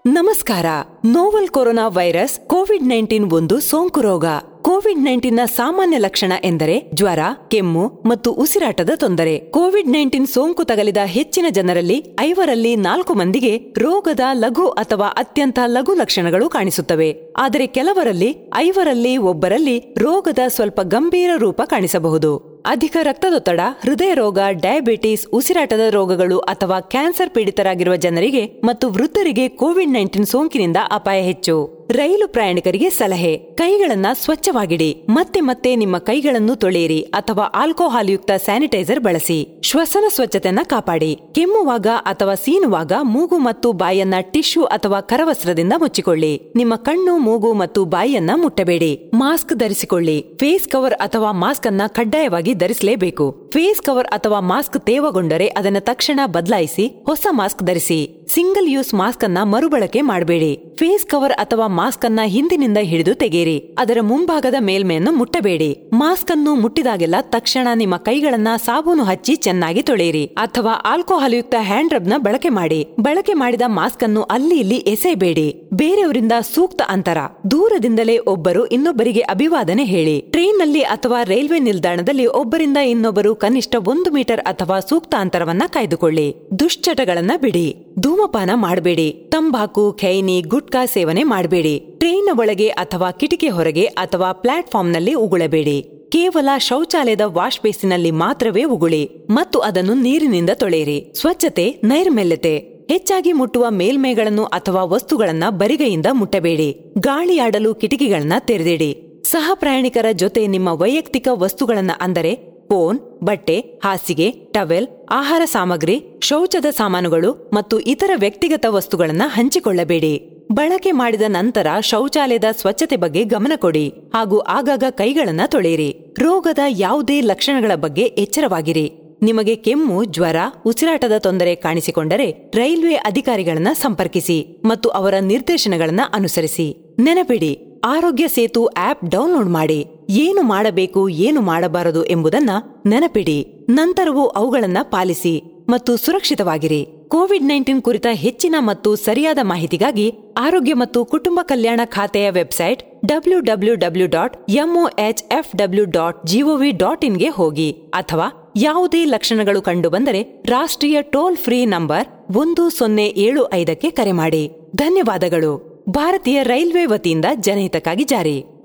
ನಮಸ್ಕಾರ novel corona virus COVID nineteen ಒಂದು ಸೋಂಕು ರೋಗ ಕೋವಿಡ್ ನೈನ್ಟೀನ್ ನ ಸಾಮಾನ್ಯ ಲಕ್ಷಣ ಎಂದರೆ ಜ್ವರ ಕೆಮ್ಮು ಮತ್ತು ಉಸಿರಾಟದ ತೊಂದರೆ ಕೋವಿಡ್ ನೈನ್ಟೀನ್ ಸೋಂಕು ತಗಲಿದ ಹೆಚ್ಚಿನ ಜನರಲ್ಲಿ ಐವರಲ್ಲಿ ನಾಲ್ಕು ಮಂದಿಗೆ ರೋಗದ ಲಘು ಅಥವಾ ಅತ್ಯಂತ ಲಘು ಲಕ್ಷಣಗಳು ಕಾಣಿಸುತ್ತವೆ ಆದರೆ ಕೆಲವರಲ್ಲಿ ಐವರಲ್ಲಿ ಒಬ್ಬರಲ್ಲಿ ರೋಗದ ಸ್ವಲ್ಪ ಗಂಭೀರ ರೂಪ ಕಾಣಿಸಬಹುದು ಅಧಿಕ ರಕ್ತದೊತ್ತಡ ಹೃದಯ ರೋಗ ಡಯಾಬಿಟಿಸ್ ಉಸಿರಾಟದ ರೋಗಗಳು ಅಥವಾ ಕ್ಯಾನ್ಸರ್ ಪೀಡಿತರಾಗಿರುವ ಜನರಿಗೆ ಮತ್ತು ವೃದ್ಧರಿಗೆ ಕೋವಿಡ್ ನೈನ್ಟೀನ್ ಸೋಂಕಿನಿಂದ ಅಪಾಯ ಹೆಚ್ಚು ರೈಲು ಪ್ರಯಾಣಿಕರಿಗೆ ಸಲಹೆ ಕೈಗಳನ್ನ ಸ್ವಚ್ಛವಾಗಿಡಿ ಮತ್ತೆ ಮತ್ತೆ ನಿಮ್ಮ ಕೈಗಳನ್ನು ತೊಳೆಯಿರಿ ಅಥವಾ ಆಲ್ಕೋಹಾಲ್ ಯುಕ್ತ ಸ್ಯಾನಿಟೈಸರ್ ಬಳಸಿ ಶ್ವಸನ ಸ್ವಚ್ಛತೆಯನ್ನ ಕಾಪಾಡಿ ಕೆಮ್ಮುವಾಗ ಅಥವಾ ಸೀನುವಾಗ ಮೂಗು ಮತ್ತು ಬಾಯನ್ನ ಟಿಶ್ಯೂ ಅಥವಾ ಕರವಸ್ತ್ರದಿಂದ ಮುಚ್ಚಿಕೊಳ್ಳಿ ನಿಮ್ಮ ಕಣ್ಣು ಮೂಗು ಮತ್ತು ಬಾಯಿಯನ್ನ ಮುಟ್ಟಬೇಡಿ ಮಾಸ್ಕ್ ಧರಿಸಿಕೊಳ್ಳಿ ಫೇಸ್ ಕವರ್ ಅಥವಾ ಮಾಸ್ಕ್ ಅನ್ನ ಕಡ್ಡಾಯವಾಗಿ ಧರಿಸಲೇಬೇಕು ಫೇಸ್ ಕವರ್ ಅಥವಾ ಮಾಸ್ಕ್ ತೇವಗೊಂಡರೆ ಅದನ್ನ ತಕ್ಷಣ ಬದಲಾಯಿಸಿ ಹೊಸ ಮಾಸ್ಕ್ ಧರಿಸಿ ಸಿಂಗಲ್ ಯೂಸ್ ಮಾಸ್ಕ್ ಅನ್ನ ಮರುಬಳಕೆ ಮಾಡಬೇಡಿ ಫೇಸ್ ಕವರ್ ಅಥವಾ ಮಾಸ್ಕ್ ಅನ್ನ ಹಿಂದಿನಿಂದ ಹಿಡಿದು ತೆಗೆಯಿರಿ ಅದರ ಮುಂಭಾಗದ ಮೇಲ್ಮೆಯನ್ನು ಮುಟ್ಟಬೇಡಿ ಮಾಸ್ಕ್ ಅನ್ನು ಮುಟ್ಟಿದಾಗೆಲ್ಲ ತಕ್ಷಣ ನಿಮ್ಮ ಕೈಗಳನ್ನ ಸಾಬೂನು ಹಚ್ಚಿ ಚೆನ್ನಾಗಿ ತೊಳೆಯಿರಿ ಅಥವಾ ಆಲ್ಕೋಹಾಲ್ ಯುಕ್ತ ಹ್ಯಾಂಡ್ ರಬ್ ನ ಬಳಕೆ ಮಾಡಿ ಬಳಕೆ ಮಾಡಿದ ಮಾಸ್ಕ್ ಅನ್ನು ಅಲ್ಲಿ ಇಲ್ಲಿ ಎಸೆಯಬೇಡಿ ಬೇರೆಯವರಿಂದ ಸೂಕ್ತ ಅಂತರ ದೂರದಿಂದಲೇ ಒಬ್ಬರು ಇನ್ನೊಬ್ಬರಿಗೆ ಅಭಿವಾದನೆ ಹೇಳಿ ಟ್ರೈನ್ ನಲ್ಲಿ ಅಥವಾ ರೈಲ್ವೆ ನಿಲ್ದಾಣದಲ್ಲಿ ಒಬ್ಬರಿಂದ ಇನ್ನೊಬ್ಬರು ಕನಿಷ್ಠ ಒಂದು ಮೀಟರ್ ಅಥವಾ ಸೂಕ್ತ ಅಂತರವನ್ನ ಕಾಯ್ದುಕೊಳ್ಳಿ ದುಶ್ಚಟಗಳನ್ನ ಬಿಡಿ ಧೂಮಪಾನ ಮಾಡಬೇಡಿ ತಂಬಾಕು ಖೈನಿ ಗುಟ್ಕಾ ಸೇವನೆ ಮಾಡಬೇಡಿ ಟ್ರೈನ್ನ ಒಳಗೆ ಅಥವಾ ಕಿಟಿಕಿ ಹೊರಗೆ ಅಥವಾ ಪ್ಲಾಟ್ಫಾರ್ಮ್ನಲ್ಲಿ ಉಗುಳಬೇಡಿ ಕೇವಲ ಶೌಚಾಲಯದ ವಾಶ್ ಬೇಸಿನಲ್ಲಿ ಮಾತ್ರವೇ ಉಗುಳಿ ಮತ್ತು ಅದನ್ನು ನೀರಿನಿಂದ ತೊಳೆಯಿರಿ ಸ್ವಚ್ಛತೆ ನೈರ್ಮಲ್ಯತೆ ಹೆಚ್ಚಾಗಿ ಮುಟ್ಟುವ ಮೇಲ್ಮೈಗಳನ್ನು ಅಥವಾ ವಸ್ತುಗಳನ್ನ ಬರಿಗೈಯಿಂದ ಮುಟ್ಟಬೇಡಿ ಗಾಳಿಯಾಡಲು ಕಿಟಕಿಗಳನ್ನ ತೆರೆದಿಡಿ ಸಹ ಪ್ರಯಾಣಿಕರ ಜೊತೆ ನಿಮ್ಮ ವೈಯಕ್ತಿಕ ವಸ್ತುಗಳನ್ನ ಅಂದರೆ ಫೋನ್ ಬಟ್ಟೆ ಹಾಸಿಗೆ ಟವೆಲ್ ಆಹಾರ ಸಾಮಗ್ರಿ ಶೌಚದ ಸಾಮಾನುಗಳು ಮತ್ತು ಇತರ ವ್ಯಕ್ತಿಗತ ವಸ್ತುಗಳನ್ನ ಹಂಚಿಕೊಳ್ಳಬೇಡಿ ಬಳಕೆ ಮಾಡಿದ ನಂತರ ಶೌಚಾಲಯದ ಸ್ವಚ್ಛತೆ ಬಗ್ಗೆ ಗಮನ ಕೊಡಿ ಹಾಗೂ ಆಗಾಗ ಕೈಗಳನ್ನ ತೊಳೆಯಿರಿ ರೋಗದ ಯಾವುದೇ ಲಕ್ಷಣಗಳ ಬಗ್ಗೆ ಎಚ್ಚರವಾಗಿರಿ ನಿಮಗೆ ಕೆಮ್ಮು ಜ್ವರ ಉಸಿರಾಟದ ತೊಂದರೆ ಕಾಣಿಸಿಕೊಂಡರೆ ರೈಲ್ವೆ ಅಧಿಕಾರಿಗಳನ್ನ ಸಂಪರ್ಕಿಸಿ ಮತ್ತು ಅವರ ನಿರ್ದೇಶನಗಳನ್ನ ಅನುಸರಿಸಿ ನೆನಪಿಡಿ ಆರೋಗ್ಯ ಸೇತು ಆಪ್ ಡೌನ್ಲೋಡ್ ಮಾಡಿ ಏನು ಮಾಡಬೇಕು ಏನು ಮಾಡಬಾರದು ಎಂಬುದನ್ನ ನೆನಪಿಡಿ ನಂತರವೂ ಅವುಗಳನ್ನ ಪಾಲಿಸಿ ಮತ್ತು ಸುರಕ್ಷಿತವಾಗಿರಿ ಕೋವಿಡ್ ನೈನ್ಟೀನ್ ಕುರಿತ ಹೆಚ್ಚಿನ ಮತ್ತು ಸರಿಯಾದ ಮಾಹಿತಿಗಾಗಿ ಆರೋಗ್ಯ ಮತ್ತು ಕುಟುಂಬ ಕಲ್ಯಾಣ ಖಾತೆಯ website W W W dot MOH F W dot GOV dot ಇನ್ಗೆ ಹೋಗಿ ಅಥವಾ ಯಾವುದೇ ಲಕ್ಷಣಗಳು ಕಂಡುಬಂದರೆ ರಾಷ್ಟ್ರೀಯ ಟೋಲ್ ಫ್ರೀ ನಂಬರ್ ಒಂದು ಸೊನ್ನೆ ಏಳು ಐದಕ್ಕೆ ಕರೆ ಮಾಡಿ ಧನ್ಯವಾದಗಳು ಭಾರತೀಯ ರೈಲ್ವೆ ವತಿಯಿಂದ ಜನಹಿತಕ್ಕಾಗಿ ಜಾರಿ